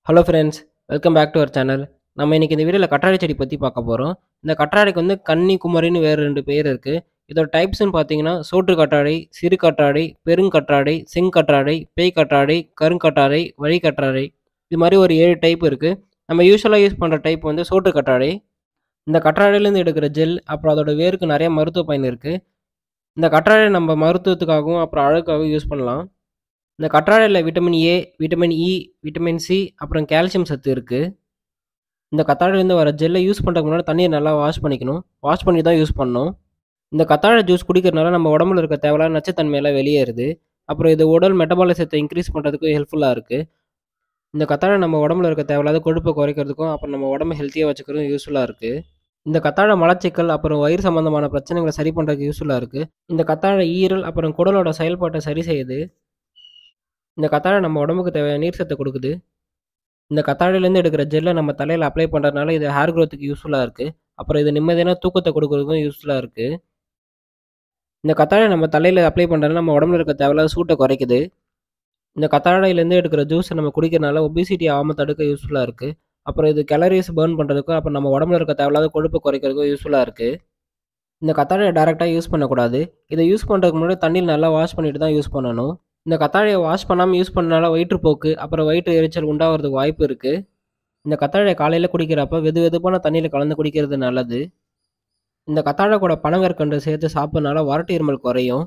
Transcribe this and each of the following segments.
hello friends welcome back to our channel நம்ம இன்னைக்கு இந்த வீடியோவில் கற்றாழை செடி பற்றி பார்க்க போகிறோம் இந்த கற்றாழைக்கு வந்து கன்னி குமரின்னு வேறு ரெண்டு பேர் இருக்குது இதோட டைப்ஸ்னு பார்த்தீங்கன்னா சோற்று கற்றாழை சிறு கற்றாழை பெருங்கற்றாழை செங்கற்றாழை பேய் கற்றாழை கருங்கற்றாழை வழி கற்றாழை இது மாதிரி ஒரு ஏழு டைப் இருக்குது நம்ம யூஸ்வலாக யூஸ் பண்ணுற டைப் வந்து சோற்று கற்றாழை இந்த கற்றாழையிலேருந்து எடுக்கிற ஜெல் அப்புறம் அதோட வேருக்கு நிறைய மருத்துவ பயன் இருக்குது இந்த கற்றாழை நம்ம மருத்துவத்துக்காகவும் அப்புறம் அழகுக்காகவும் யூஸ் பண்ணலாம் இந்த கற்றாழையில் vitamin A vitamin E vitamin C அப்புறம் கால்சியம் சத்து இருக்குது இந்த கத்தாழையிலேருந்து வர ஜெல்லை யூஸ் பண்ணுறதுக்கு முன்னாடி தண்ணியை நல்லா வாஷ் பண்ணிக்கணும் வாஷ் பண்ணி தான் யூஸ் பண்ணணும் இந்த கத்தாழை ஜூஸ் குடிக்கிறதுனால நம்ம உடம்புல இருக்க தேவையில்லாத நச்சுத்தன்மையெல்லாம் வெளியேறுது அப்புறம் இது உடல் மெட்டபாலிசத்தை இன்க்ரீஸ் பண்ணுறதுக்கும் ஹெல்ப்ஃபுல்லாக இருக்குது இந்த கத்தாழை நம்ம உடம்புல இருக்க தேவையில்லாத கொழுப்பை குறைக்கிறதுக்கும் அப்புறம் நம்ம உடம்பு ஹெல்த்தியாக வச்சுக்கிறதுக்கும் யூஸ்ஃபுல்லாக இருக்குது இந்த கத்தாழை மலச்சிக்கல் அப்புறம் வயிறு சம்மந்தமான பிரச்சனைகளை சரி பண்ணுறதுக்கு யூஸ்ஃபுல்லாக இருக்குது இந்த கத்தாழை ஈரல் அப்புறம் குடலோட செயல்பாட்டை சரி செய்யுது இந்த கத்தாழை நம்ம உடம்புக்கு தேவையான நீர் சத்தை கொடுக்குது இந்த கத்தாழையிலேருந்து எடுக்கிற ஜெல்லை நம்ம தலையில் அப்ளை பண்ணுறதுனால இது ஹேர் க்ரோத்துக்கு யூஸ்ஃபுல்லாக இருக்குது அப்புறம் இது நிம்மதியான தூக்கத்தை கொடுக்குறதுக்கும் யூஸ்ஃபுல்லாக இருக்குது இந்த கத்தாழை நம்ம தலையில் அப்ளை பண்ணுறதுனால நம்ம உடம்புல இருக்க தேவையில்லாத சூட்டை குறைக்குது இந்த கத்தாழையிலேருந்து எடுக்கிற ஜூஸை நம்ம குடிக்கிறனால ஒபிசிட்டி ஆகாமல் தடுக்க யூஸ்ஃபுல்லாக இருக்குது அப்புறம் இது கேலரிஸ் பேர்ன் பண்ணுறதுக்கும் அப்புறம் நம்ம உடம்புல இருக்க தேவையில்லாத கொழுப்பு குறைக்கிறதுக்கும் யூஸ்ஃபுல்லாக இருக்குது இந்த கத்தாழையை டேரெக்டாக யூஸ் பண்ணக்கூடாது இதை யூஸ் பண்ணுறதுக்கு முன்னாடி தண்ணியில் நல்லா வாஷ் பண்ணிட்டு தான் யூஸ் பண்ணணும் இந்த கத்தாழையை வாஷ் பண்ணாமல் யூஸ் பண்ணனால வயிற்றுப்போக்கு அப்புறம் வயிற்று எரிச்சல் உண்டாகிறதுக்கு வாய்ப்பு இருக்குது இந்த கத்தாழையை காலையில் குடிக்கிறப்ப வெது வெதுப்பான தண்ணியில் கலந்து குடிக்கிறது நல்லது இந்த கத்தாழை கூட பனங்கற்கண்டு சேர்த்து சாப்பிட்றதுனால வறட்டு இருமல் குறையும்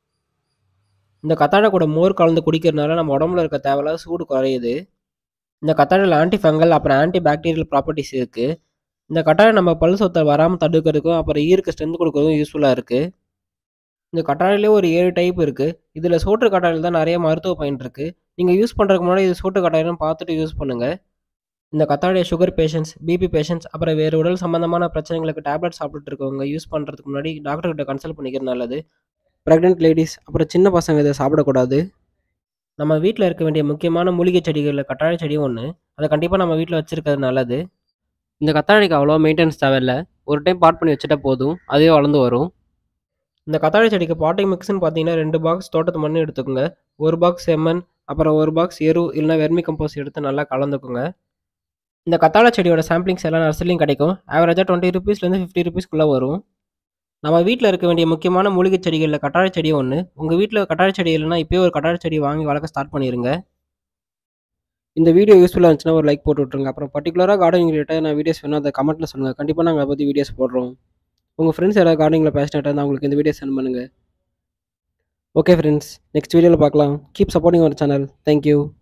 இந்த கத்தாழை கூட மோர் கலந்து குடிக்கிறதுனால நம்ம உடம்புல இருக்க தேவையில்லாத சூடு குறையுது இந்த கத்தாழையில் ஆன்டி ஃபங்கல் அப்புறம் ஆன்டி பாக்டீரியல் ப்ராப்பர்ட்டிஸ் இருக்குது இந்த கத்தாழை நம்ம பல் சொத்தை வராமல் தடுக்கிறதுக்கும் அப்புறம் ஈருக்கு ஸ்ட்ரென்த் கொடுக்கறதுக்கும் யூஸ்ஃபுல்லாக இருக்குது இந்த கட்டாழையிலே ஒரு ஏழு டைப் இருக்குது இதில் சோற்று கட்டாயில் தான் நிறைய மருத்துவ பயன் இருக்குது நீங்கள் யூஸ் பண்ணுறதுக்கு முன்னாடி இது சோற்று கட்டாயம் பார்த்துட்டு யூஸ் பண்ணுங்கள் இந்த கத்தாழைய சுகர் பேஷண்ட்ஸ் பிபி பேஷண்ட்ஸ் அப்புறம் வேறு உடல் சம்மந்தமான பிரச்சனைகளுக்கு டேப்லெட் சாப்பிட்டுட்டு இருக்கவங்க யூஸ் பண்ணுறதுக்கு முன்னாடி டாக்டர்கிட்ட கன்சல்ட் பண்ணிக்கிறது நல்லது ப்ரெக்னென்ட் லேடிஸ் அப்புறம் சின்ன பசங்க இதை சாப்பிடக்கூடாது நம்ம வீட்டில் இருக்க வேண்டிய முக்கியமான மூலிகை செடிகளில் கத்தாழை செடியும் ஒன்று அதை கண்டிப்பாக நம்ம வீட்டில் வச்சுருக்கிறது நல்லது இந்த கத்தாழைக்கு அவ்வளோ மெயின்டெனன்ஸ் தேவையில்லை ஒரு டைம் பாட் பண்ணி வச்சுட்டா போதும் அதுவே வளர்ந்து வரும் இந்த கத்தாழை செடிக்கு பாட்டிங் மிக்ஸ்னு பார்த்தீங்கன்னா ரெண்டு பாக்ஸ் தோட்டத்து மண் எடுத்துக்கோங்க ஒரு பாக்ஸ் செம்மண் அப்புறம் ஒரு பாக்ஸ் எரு இல்லைனா வெர்மி கம்போஸ்ட் எடுத்து நல்லா கலந்துக்குங்க இந்த கத்தாழை செடியோட சாம்பிளிங்ஸ் எல்லாம் நர்சரிலையும் கிடைக்கும் ஆவரேஜாக டுவெண்ட்டி ருபீஸ்லேருந்து ஃபிஃப்டி ருபீஸ்க்குள்ளே வரும் நம்ம வீட்டில் இருக்க வேண்டிய முக்கியமான மூலிகை செடிகளில் கட்டாழை செடி ஒன்று உங்கள் வீட்டில் கட்டாழை செடி இல்லைனா இப்போயே ஒரு கட்டாழை செடி வாங்கி வளர்க்க ஸ்டார்ட் பண்ணிடுங்க இந்த வீடியோ யூஸ்ஃபுல்லாக இருந்துச்சுன்னா ஒரு லைக் போட்டு விட்ருங்க அப்புறம் பர்டிகுலராக கார்டனிங் ரிலேட்டாக நான் வீடியோஸ் வேணும் அதை கமெண்ட்டில் சொல்லுங்கள் கண்டிப்பாக நாங்கள் அதை பற்றி வீடியோஸ் போடுறோம் உங்கள் ஃப்ரெண்ட்ஸ் யாராவது கார்டனிங்கில் பேஷனேட்டாக இருந்தால் அவங்களுக்கு இந்த வீடியோ சென்ட் பண்ணுங்கள் ஓகே ஃப்ரெண்ட்ஸ் நெக்ஸ்ட் வீடியோவில் பார்க்கலாம் keep supporting our channel thank you